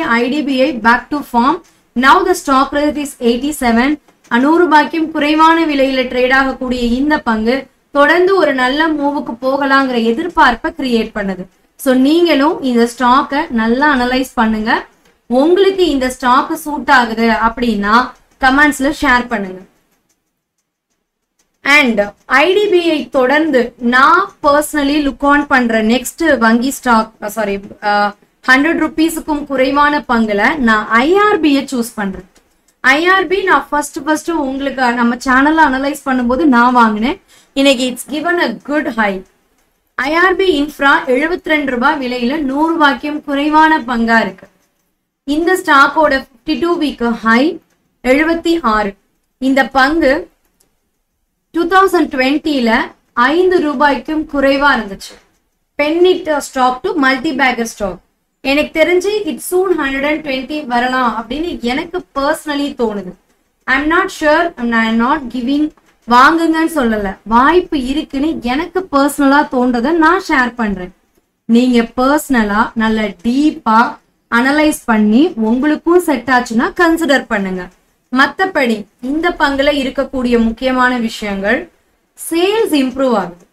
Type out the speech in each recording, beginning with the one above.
IDBI back to form now the stock rate is eighty seven நூறு ரூபாய்க்கும் குறைவான விலையில ட்ரேட் ஆகக்கூடிய இந்த பங்கு தொடர்ந்து ஒரு நல்ல மூவுக்கு போகலாங்கிற எதிர்பார்ப்பை கிரியேட் பண்ணுது ஸோ நீங்களும் இந்த ஸ்டாக்கை நல்லா அனலைஸ் பண்ணுங்க உங்களுக்கு இந்த ஸ்டாக் சூட் ஆகுது அப்படின்னா கமெண்ட்ஸ்ல ஷேர் பண்ணுங்க அண்ட் ஐடிபிஐ தொடர்ந்து நான் பர்சனலி லுக் ஆன் பண்ற நெக்ஸ்ட் வங்கி ஸ்டாக் சாரி ஹண்ட்ரட் ருபீஸுக்கும் குறைவான பங்குல நான் ஐஆர்பியை சூஸ் பண்றேன் ஐஆர்பி நான் ஃபர்ஸ்ட் ஃபர்ஸ்ட் உங்களுக்கு நம்ம சேனல்ல அனலைஸ் பண்ணும்போது நான் வாங்கினேன் இன்னைக்கு it's given a good high IRB infra எழுபத்தி ரெண்டு ரூபாய் விலையில நூறு ரூபாய்க்கும் குறைவான பங்கா இருக்கு இந்த ஸ்டாக்கோட ஃபிஃப்டி டூ வீக் ஹை எழுபத்தி ஆறு இந்த பங்கு டூ தௌசண்ட் டுவெண்ட்டில ஐந்து ரூபாய்க்கும் குறைவா இருந்துச்சு penny stock to multibagger stock எனக்கு தெரிஞ்சு it soon hundred and twenty வரலாம் அப்படின்னு எனக்கு பர்சனலி தோணுது I am not sure I'm not giving வாங்குங்கன்னு சொல்லல வாய்ப்பு இருக்குன்னு எனக்கு பர்சனலா தோன்றதை நான் ஷேர் பண்றேன் நீங்க பர்சனலா நல்ல டீப்பா அனலைஸ் பண்ணி உங்களுக்கும் செட் ஆச்சுன்னா கன்சிடர் பண்ணுங்க மத்தபடி இந்த பங்குல இருக்கக்கூடிய முக்கியமான விஷயங்கள் சேல்ஸ் இம்ப்ரூவ் ஆகுது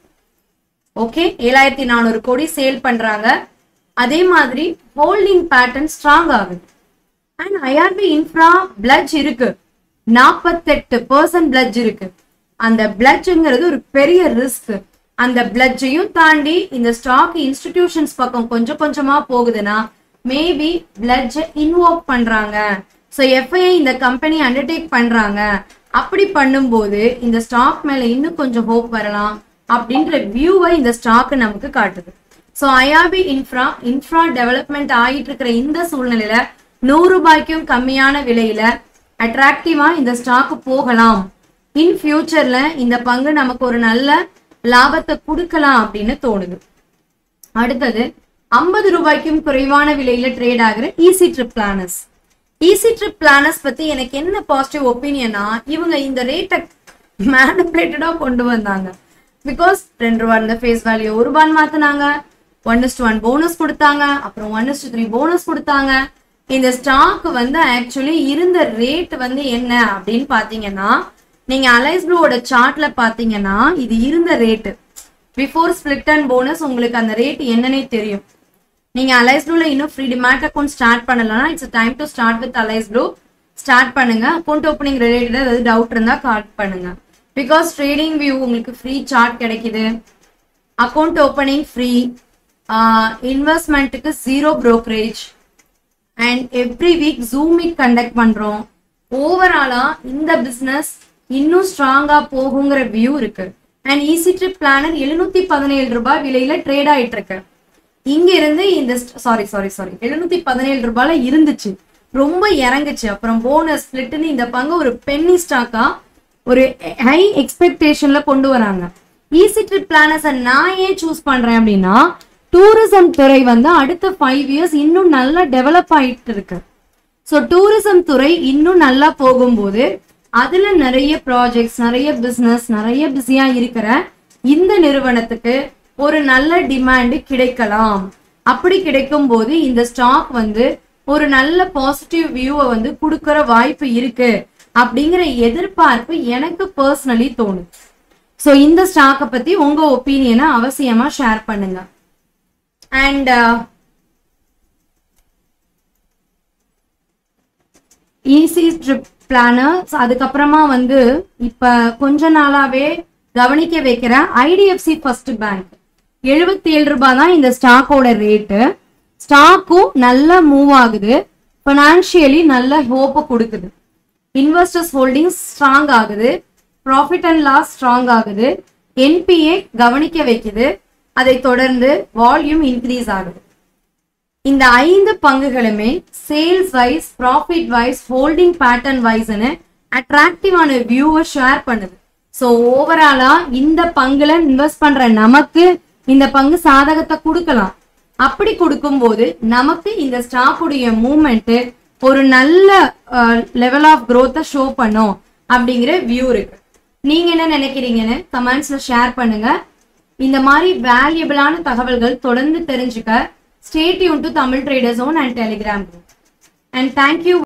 ஓகே ஏழாயிரத்தி நானூறு கோடி சேல் பண்றாங்க அதே மாதிரி ஹோல்டிங் பேட்டர்ன் ஸ்ட்ராங் ஆகுது அண்ட் ஐஆர்பி இன்ஃப்ரா பிளட்ஜ் இருக்கு நாற்பத்தெட்டு பர்சன்ட் பிளட்ஜ் இருக்கு அந்த பிளட்ஜுங்கிறது ஒரு பெரிய ரிஸ்க் அந்த பிளட்ஜையும் தாண்டி இந்த ஸ்டாக் இன்ஸ்டிடியூஷன்ஸ் பக்கம் கொஞ்சம் கொஞ்சமா போகுதுன்னா மேபி பிளட்ஜை இன்வோக் பண்றாங்க ஸோ எஃப்ஐஐ இந்த கம்பெனி அண்டர்டேக் பண்றாங்க அப்படி பண்ணும்போது இந்த ஸ்டாக் மேல இன்னும் கொஞ்சம் ஹோப் வரலாம் அப்படின்ற வியூவை இந்த ஸ்டாக் நமக்கு காட்டுது so IRB infra infra development ஆகிட்டு இருக்கிற இந்த சூழ்நிலையில நூறு ரூபாய்க்கும் கம்மியான விலையில அட்ராக்டிவா இந்த ஸ்டாக் போகலாம் இன் ஃபியூச்சர்ல இந்த பங்கு நமக்கு ஒரு நல்ல லாபத்தை கொடுக்கலாம் அப்படின்னு தோணுது அடுத்தது ஐம்பது ரூபாய்க்கும் குறைவான விலையில ட்ரேட் ஆகுற Easy Trip Planners Easy Trip Planners பத்தி எனக்கு என்ன பாசிட்டிவ் ஒப்பீனியனா இவங்க இந்த ரேட்டை மேனிப்புலேட்டடா கொண்டு வந்தாங்க பிகாஸ் ரெண்டு ரூபா இருந்த ஃபேஸ் வேல்யூ ஒரு ரூபான்னு மாத்தினாங்க ஒன் இஸ்ட் ஒன் போனஸ் கொடுத்தாங்க அப்புறம் ஒன் இஸ்ட் த்ரீ போனஸ் கொடுத்தாங்க இந்த ஸ்டாக் வந்து ஆக்சுவலி இருந்த ரேட் வந்து என்ன அப்படின்னு பாத்தீங்கன்னா நீங்க அலைஸ் ப்ளூவோட சார்ட்ல பாத்தீங்கன்னா இது இருந்த rate before split and bonus உங்களுக்கு அந்த ரேட் என்னன்னே தெரியும் நீங்க அலைஸ் ப்ளூல இன்னும் ஃப்ரீ டிமேட் அக்கௌண்ட் ஸ்டார்ட் பண்ணலன்னா it's time to start with Alice Blue start பண்ணுங்க அக்கௌண்ட் ஓப்பனிங் ரிலேட்டட் ஏதாவது டவுட் இருந்தா கால் பண்ணுங்க பிகாஸ் ட்ரேடிங் வியூ உங்களுக்கு ஃப்ரீ சார்ட் கிடைக்குது அக்கௌண்ட் ஓப்பனிங் ஃப்ரீ இன்வெஸ்ட்மெண்ட்டுக்கு zero brokerage and every week Zoom meet conduct பண்றோம் ஓவராலா இந்த பிசினஸ் இன்னும் ஸ்ட்ராங்கா போகுங்கிற வியூ இருக்கு அண்ட் ஈசி ட்ரிப் பிளானர் எழுநூத்தி பதினேழு ரூபாய் விலையில ட்ரேட் ஆயிட்டு இருக்கு இங்க இருந்து இந்த சாரி சாரி சாரி எழுநூத்தி பதினேழு ரூபாயில இருந்துச்சு ரொம்ப இறங்குச்சு அப்புறம் போனஸ் ஸ்பிளிட்னு இந்த பங்கு ஒரு பென்னி ஸ்டாக்கா ஒரு ஹை எக்ஸ்பெக்டேஷன்ல கொண்டு வராங்க ஈசி ட்ரிப் பிளானர்ஸை நான் ஏன் சூஸ் பண்றேன் அப்படின்னா டூரிசம் துறை வந்து அடுத்த ஃபைவ் இயர்ஸ் இன்னும் நல்லா டெவலப் ஆயிட்டு இருக்கு ஸோ டூரிசம் துறை இன்னும் நல்லா போகும்போது அதுல நிறைய ப்ராஜெக்ட்ஸ் நிறைய பிசினஸ் நிறைய பிஸியா இருக்கிற இந்த நிறுவனத்துக்கு ஒரு நல்ல டிமாண்ட் கிடைக்கலாம் அப்படி கிடைக்கும் போது இந்த ஸ்டாக் வந்து ஒரு நல்ல பாசிட்டிவ் வியூவை வந்து கொடுக்கற வாய்ப்பு இருக்கு அப்படிங்கிற எதிர்பார்ப்பு எனக்கு பர்சனலி தோணுது ஸோ இந்த ஸ்டாக்கை பத்தி உங்க ஒப்பீனியனை அவசியமா ஷேர் பண்ணுங்க அண்ட் ஈஸி ட்ரிப் பிளானர்ஸ் அதுக்கப்புறமா வந்து இப்ப கொஞ்ச நாளாவே கவனிக்க வைக்கிற ஐடிஎஃப்சி ஃபர்ஸ்ட் பேங்க் எழுபத்தி ஏழு ரூபாய் தான் இந்த ஸ்டாக்கோட ரேட்டு ஸ்டாக்கும் நல்லா மூவ் ஆகுது ஃபினான்ஷியலி நல்ல ஹோப்பை கொடுக்குது இன்வெஸ்டர்ஸ் ஹோல்டிங் ஸ்ட்ராங் ஆகுது ப்ராஃபிட் அண்ட் லாஸ் ஸ்ட்ராங் ஆகுது என்பிஏ கவனிக்க வைக்குது அதை தொடர்ந்து வால்யூம் இன்க்ரீஸ் ஆகுது இந்த ஐந்து பங்குகளுமே sales wise profit wise holding pattern வைஸ்னு அட்ராக்டிவான வியூவை ஷேர் பண்ணுது ஸோ ஓவராலா இந்த பங்குல இன்வெஸ்ட் பண்ற நமக்கு இந்த பங்கு சாதகத்தை கொடுக்கலாம் அப்படி கொடுக்கும்போது நமக்கு இந்த ஸ்டாக்குடைய மூமெண்ட் ஒரு நல்ல லெவல் ஆஃப் growth-அ ஷோ பண்ணும் அப்படிங்கிற வியூ இருக்கு நீங்க என்ன நினைக்கிறீங்கன்னு கமெண்ட்ஸ்ல ஷேர் பண்ணுங்க இந்த மாதிரி வேல்யூபிளான தகவல்கள் தொடர்ந்து தெரிஞ்சுக்க ஸ்டேட் யூன் to Tamil traders own and Telegram group and thank you